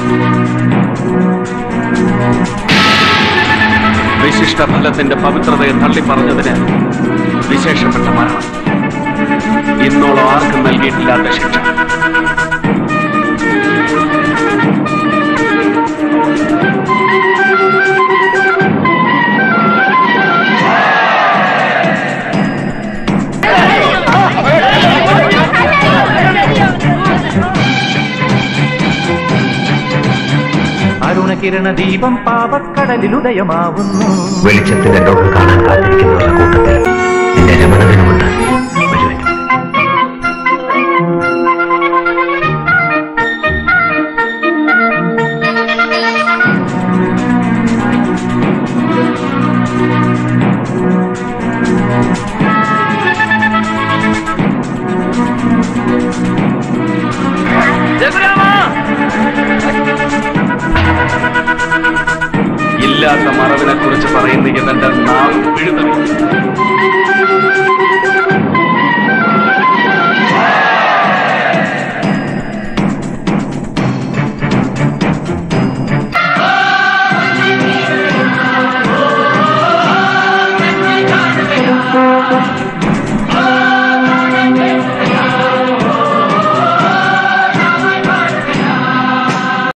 വിശിഷ്ട ഫലത്തിന്റെ പവിത്രതയെ തള്ളിപ്പറഞ്ഞതിന് വിശേഷപ്പെട്ട മരണം ഇന്നോളം ആർക്കും നൽകിയിട്ടില്ലാത്ത ശിക്ഷ അരുണകിരണ ദീപം പാപക്കടലിലുദയമാവുന്നു വെളിച്ചത്തിന്റെ ലോകം കാണാൻ കാത്തിരിക്കുന്നവരുടെ കൂട്ടത്തിൽ നിന്റെ രമണനുമുണ്ട് വരുവൻ ഇല്ലാത്ത മറവിനെ കുറിച്ച് പറയുന്നെങ്കിൽ തന്റെ നാവ് പിഴുതറി